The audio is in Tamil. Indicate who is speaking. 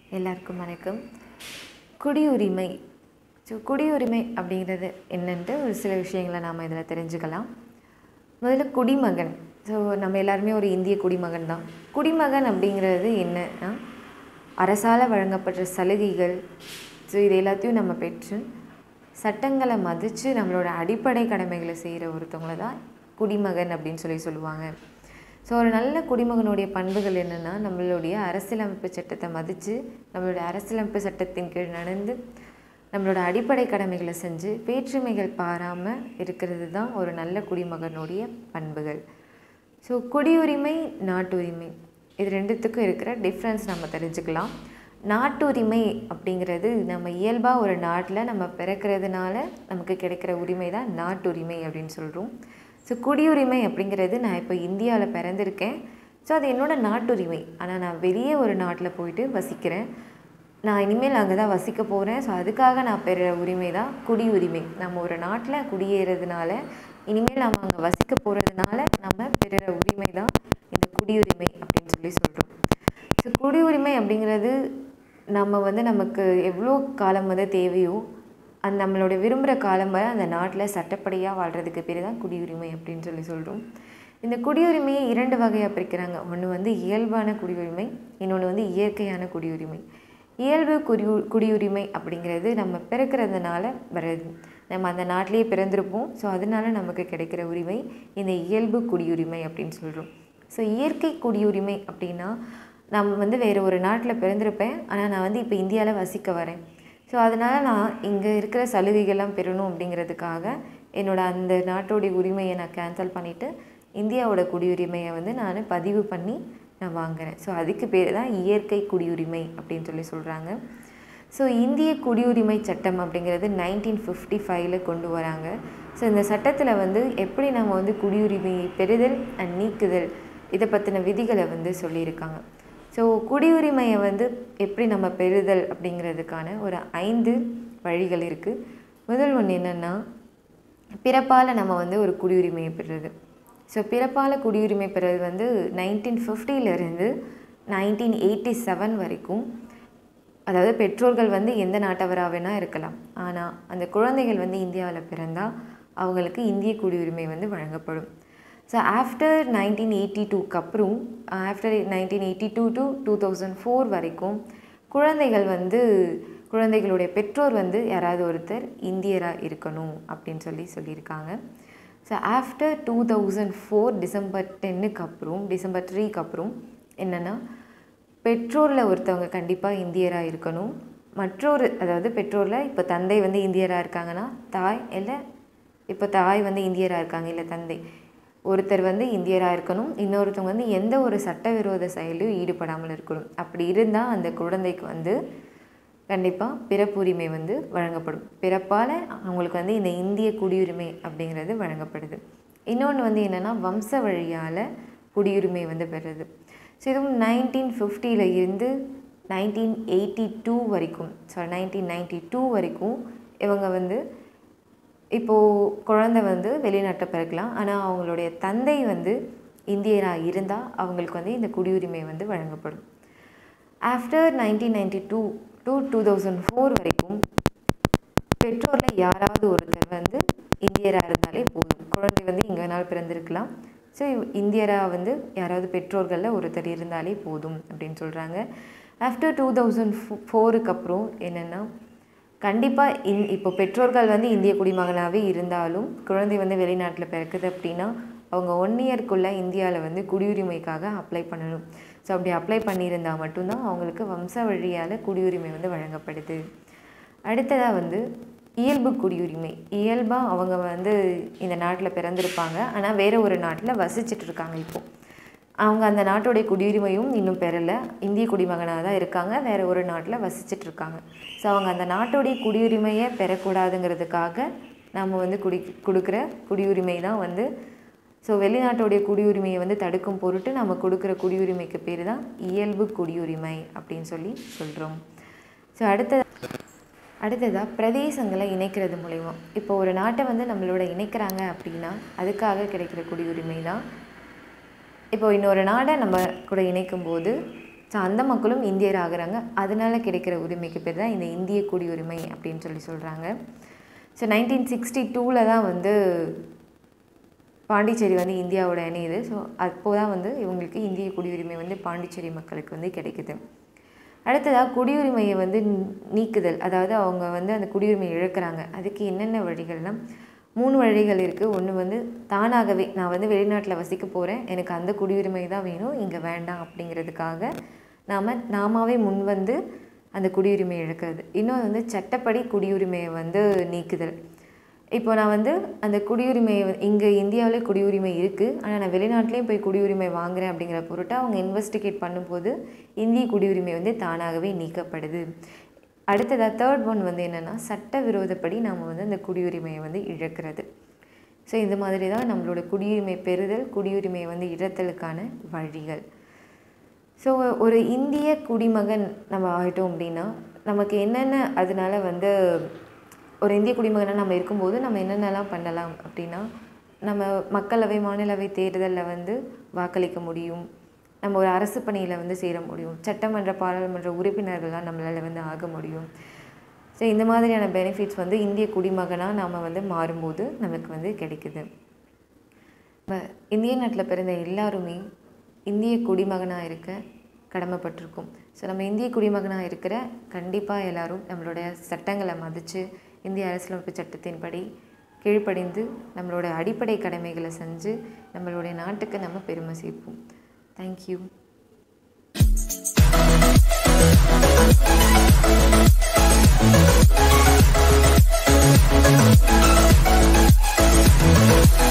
Speaker 1: எல்லாருக்கும் வணக்கம் குடியுரிமை ஸோ குடியுரிமை அப்படிங்கிறது என்னன்ட்டு ஒரு சில விஷயங்களை நாம் இதில் தெரிஞ்சுக்கலாம் முதல்ல குடிமகன் ஸோ நம்ம எல்லாருமே ஒரு இந்திய குடிமகன் தான் குடிமகன் அப்படிங்கிறது என்னன்னா அரசால் வழங்கப்படுற சலுகைகள் ஸோ இது எல்லாத்தையும் நம்ம பெற்று சட்டங்களை மதித்து நம்மளோட அடிப்படை கடமைகளை செய்கிற ஒருத்தவங்கள தான் குடிமகன் அப்படின்னு சொல்லி சொல்லுவாங்க ஸோ ஒரு நல்ல குடிமகனுடைய பண்புகள் என்னென்னா நம்மளுடைய அரசியலமைப்பு சட்டத்தை மதித்து நம்மளுடைய அரசியலமைப்பு சட்டத்தின் கீழ் நடந்து நம்மளோட அடிப்படை கடமைகளை செஞ்சு வேற்றுமைகள் பாராமல் இருக்கிறது தான் ஒரு நல்ல குடிமகனுடைய பண்புகள் ஸோ குடியுரிமை நாட்டுரிமை இது ரெண்டுத்துக்கும் இருக்கிற டிஃப்ரென்ஸ் நம்ம தெரிஞ்சுக்கலாம் நாட்டுரிமை அப்படிங்கிறது நம்ம இயல்பாக ஒரு நாட்டில் நம்ம பிறக்கிறதுனால நமக்கு கிடைக்கிற உரிமை தான் நாட்டுரிமை அப்படின்னு சொல்கிறோம் ஸோ குடியுரிமை அப்படிங்கிறது நான் இப்போ இந்தியாவில் பிறந்திருக்கேன் ஸோ அது என்னோடய நாட்டுரிமை ஆனால் நான் வெளியே ஒரு நாட்டில் போயிட்டு வசிக்கிறேன் நான் இனிமேல் அங்கே தான் வசிக்க போகிறேன் ஸோ அதுக்காக நான் பெற உரிமை தான் குடியுரிமை நம்ம ஒரு நாட்டில் குடியேறதுனால இனிமேல் நம்ம அங்கே வசிக்க போகிறதுனால நம்ம பெறுற உரிமை தான் இந்த குடியுரிமை அப்படின்னு சொல்லி சொல்கிறோம் ஸோ குடியுரிமை அப்படிங்கிறது நம்ம வந்து நமக்கு எவ்வளோ காலம் வந்து தேவையோ அந்த நம்மளோட விரும்புகிற காலம் வரை அந்த நாட்டில் சட்டப்படியாக வாழ்கிறதுக்கு பேர் தான் குடியுரிமை அப்படின்னு சொல்லி சொல்கிறோம் இந்த குடியுரிமையை இரண்டு வகையாக பிரிக்கிறாங்க ஒன்று வந்து இயல்பான குடியுரிமை இன்னொன்று வந்து இயற்கையான குடியுரிமை இயல்பு குடியு குடியுரிமை அப்படிங்கிறது நம்ம பிறக்கிறதுனால வர்றது நம்ம அந்த நாட்டிலேயே பிறந்திருப்போம் ஸோ அதனால நமக்கு கிடைக்கிற உரிமை இந்த இயல்பு குடியுரிமை அப்படின்னு சொல்கிறோம் ஸோ இயற்கை குடியுரிமை அப்படின்னா நம்ம வந்து வேறு ஒரு நாட்டில் பிறந்திருப்பேன் ஆனால் நான் வந்து இப்போ இந்தியாவில் வசிக்க வரேன் ஸோ அதனால் நான் இங்கே இருக்கிற சலுகைகள்லாம் பெறணும் அப்படிங்கிறதுக்காக என்னோடய அந்த நாட்டோடைய உரிமையை நான் கேன்சல் பண்ணிவிட்டு இந்தியாவோட குடியுரிமையை வந்து நான் பதிவு பண்ணி நான் வாங்குகிறேன் ஸோ அதுக்கு பேர் தான் இயற்கை குடியுரிமை அப்படின்னு சொல்லி சொல்கிறாங்க ஸோ இந்திய குடியுரிமை சட்டம் அப்படிங்கிறது நைன்டீன் ஃபிஃப்டி ஃபைவ்ல கொண்டு வராங்க ஸோ இந்த சட்டத்தில் வந்து எப்படி நம்ம வந்து குடியுரிமையை பெறுதல் அண்ட் நீக்குதல் இதை பற்றின விதிகளை வந்து சொல்லியிருக்காங்க ஸோ குடியுரிமையை வந்து எப்படி நம்ம பெறுதல் அப்படிங்கிறதுக்கான ஒரு ஐந்து வழிகள் இருக்குது முதல் ஒன்று என்னென்னா பிறப்பால் நம்ம வந்து ஒரு குடியுரிமையை பெறுறது ஸோ பிறப்பால் குடியுரிமை பெறுறது வந்து நைன்டீன் ஃபிஃப்டியிலேருந்து நைன்டீன் எயிட்டி செவன் வரைக்கும் அதாவது பெற்றோர்கள் வந்து எந்த நாட்டவராக வேணால் இருக்கலாம் ஆனால் அந்த குழந்தைகள் வந்து இந்தியாவில் பிறந்தால் அவங்களுக்கு இந்திய குடியுரிமை வந்து வழங்கப்படும் ஸோ ஆஃப்டர் நைன்டீன் எயிட்டி டூக்கு அப்புறம் after nineteen eighty two to two thousand four வரைக்கும் குழந்தைகள் வந்து குழந்தைகளுடைய பெற்றோர் வந்து யாராவது ஒருத்தர் இந்தியராக இருக்கணும் அப்படின்னு சொல்லி சொல்லியிருக்காங்க so after two thousand four December டென்னுக்கு அப்புறம் டிசம்பர் த்ரீக்கு அப்புறம் என்னென்னா பெற்றோரில் ஒருத்தவங்க கண்டிப்பாக இந்தியராக இருக்கணும் மற்றொரு அதாவது பெற்றோரில் இப்போ தந்தை வந்து இந்தியராக இருக்காங்கன்னா தாய் இல்லை இப்போ தாய் வந்து இந்தியராக இருக்காங்க இல்லை தந்தை ஒருத்தர் வந்து இந்தியராக இருக்கணும் இன்னொருத்தவங்க வந்து எந்த ஒரு சட்டவிரோத செயலையும் ஈடுபடாமல் இருக்கணும் அப்படி இருந்தால் அந்த குழந்தைக்கு வந்து கண்டிப்பாக பிறப்புரிமை வந்து வழங்கப்படும் பிறப்பால் அவங்களுக்கு வந்து இந்த இந்திய குடியுரிமை அப்படிங்கிறது வழங்கப்படுது இன்னொன்று வந்து என்னென்னா வம்ச வழியால் குடியுரிமை வந்து பெறுது ஸோ இதுவும் நைன்டீன் ஃபிஃப்டியில் இருந்து நைன்டீன் எயிட்டி டூ வரைக்கும் சாரி நைன்டீன் நைன்டி டூ வரைக்கும் இவங்க வந்து இப்போது குழந்தை வந்து வெளிநாட்டை பிறக்கலாம் ஆனால் அவங்களுடைய தந்தை வந்து இந்தியராக இருந்தால் அவங்களுக்கு வந்து இந்த குடியுரிமை வந்து வழங்கப்படும் after nineteen ninety two to two thousand four வரைக்கும் பெற்றோரில் யாராவது ஒருத்தர் வந்து இந்தியராக இருந்தாலே போதும் குழந்தை வந்து இங்கே வேணாலும் பிறந்திருக்கலாம் ஸோ இந்தியராக வந்து யாராவது பெற்றோர்களில் ஒருத்தர் இருந்தாலே போதும் அப்படின்னு சொல்கிறாங்க ஆஃப்டர் டூ தௌசண்ட் ஃபோருக்கு அப்புறம் என்னென்னா கண்டிப்பாக இன் இப்போ பெற்றோர்கள் வந்து இந்திய குடிமகனாகவே இருந்தாலும் குழந்தை வந்து வெளிநாட்டில் பிறக்குது அப்படின்னா அவங்க ஒன் இயர்க்குள்ளே இந்தியாவில் வந்து குடியுரிமைக்காக அப்ளை பண்ணணும் ஸோ அப்படி அப்ளை பண்ணியிருந்தால் மட்டும்தான் அவங்களுக்கு வம்ச வழியால் குடியுரிமை வந்து வழங்கப்படுது அடுத்ததாக வந்து இயல்பு குடியுரிமை இயல்பாக அவங்க வந்து இந்த நாட்டில் பிறந்திருப்பாங்க ஆனால் வேறு ஒரு நாட்டில் வசிச்சுட்டு இருக்காங்க இப்போது அவங்க அந்த நாட்டுடைய குடியுரிமையும் இன்னும் பெறலை இந்திய குடிமகனாக தான் இருக்காங்க வேறு ஒரு நாட்டில் வசிச்சுட்டு இருக்காங்க ஸோ அவங்க அந்த நாட்டுடைய குடியுரிமையை பெறக்கூடாதுங்கிறதுக்காக நம்ம வந்து குடி கொடுக்குற குடியுரிமை தான் வந்து ஸோ வெளிநாட்டுடைய குடியுரிமையை வந்து தடுக்கும் பொருட்டு நம்ம கொடுக்குற குடியுரிமைக்கு பேர் தான் இயல்பு குடியுரிமை அப்படின்னு சொல்லி சொல்கிறோம் ஸோ அடுத்த அடுத்ததாக பிரதேசங்களை இணைக்கிறது மூலிமா இப்போ ஒரு நாட்டை வந்து நம்மளோட இணைக்கிறாங்க அப்படின்னா அதுக்காக கிடைக்கிற குடியுரிமை தான் இப்போ இன்னொரு நாடை நம்ம கூட இணைக்கும் போது ஸோ அந்த மக்களும் இந்தியர் ஆகுறாங்க அதனால் கிடைக்கிற உரிமைக்கு பேர் தான் இந்த இந்திய குடியுரிமை அப்படின்னு சொல்லி சொல்கிறாங்க ஸோ நைன்டீன் சிக்ஸ்டி டூவில் தான் வந்து பாண்டிச்சேரி வந்து இந்தியாவோட இணையுது ஸோ அப்போ தான் வந்து இவங்களுக்கு இந்திய குடியுரிமை வந்து பாண்டிச்சேரி மக்களுக்கு வந்து கிடைக்குது அடுத்ததாக குடியுரிமையை வந்து நீக்குதல் அதாவது அவங்க வந்து அந்த குடியுரிமையை இழக்கிறாங்க அதுக்கு என்னென்ன வழிகள்னால் மூணு வழிகள் இருக்குது ஒன்று வந்து தானாகவே நான் வந்து வெளிநாட்டில் வசிக்க போகிறேன் எனக்கு அந்த குடியுரிமை தான் வேணும் இங்கே வேண்டாம் அப்படிங்கிறதுக்காக நாம் நாமாவே முன் வந்து அந்த குடியுரிமையை இழக்கிறது இன்னொன்று வந்து சட்டப்படி குடியுரிமையை வந்து நீக்குதல் இப்போ நான் வந்து அந்த குடியுரிமையை இங்கே இந்தியாவிலே குடியுரிமை இருக்குது ஆனால் நான் வெளிநாட்டிலையும் போய் குடியுரிமை வாங்குகிறேன் அப்படிங்கிற பொருட்டை அவங்க இன்வெஸ்டிகேட் பண்ணும்போது இந்திய குடியுரிமை வந்து தானாகவே நீக்கப்படுது அடுத்ததாக தேர்ட் ஒன் வந்து என்னென்னா சட்டவிரோதப்படி நாம் வந்து அந்த குடியுரிமையை வந்து இழக்கிறது ஸோ இந்த மாதிரி தான் நம்மளோட குடியுரிமை பெறுதல் குடியுரிமையை வந்து இழத்தலுக்கான வழிகள் ஸோ ஒரு இந்திய குடிமகன் நம்ம ஆகிட்டோம் அப்படின்னா நமக்கு என்னென்ன அதனால வந்து ஒரு இந்திய குடிமகனாக நம்ம இருக்கும்போது நம்ம என்னென்னலாம் பண்ணலாம் அப்படின்னா நம்ம மக்களவை மாநிலவை தேர்தலில் வந்து வாக்களிக்க முடியும் நம்ம ஒரு அரசு பணியில் வந்து சேர முடியும் சட்டமன்ற பாராளுமன்ற உறுப்பினர்கள்லாம் நம்மளால் வந்து ஆக முடியும் ஸோ இந்த மாதிரியான பெனிஃபிட்ஸ் வந்து இந்திய குடிமகனாக நாம் வந்து மாறும்போது நமக்கு வந்து கிடைக்குது நம்ம இந்திய நாட்டில் பிறந்த எல்லாருமே இந்திய குடிமகனாக இருக்க கடமைப்பட்டிருக்கோம் ஸோ நம்ம இந்திய குடிமகனாக இருக்கிற கண்டிப்பாக எல்லாரும் நம்மளுடைய சட்டங்களை மதித்து இந்திய அரசியலமைப்பு சட்டத்தின்படி கீழ்ப்படிந்து நம்மளோட அடிப்படை கடமைகளை செஞ்சு நம்மளுடைய நாட்டுக்கு நம்ம பெருமை சேர்ப்போம் தேங்க்யூ
Speaker 2: Thank you.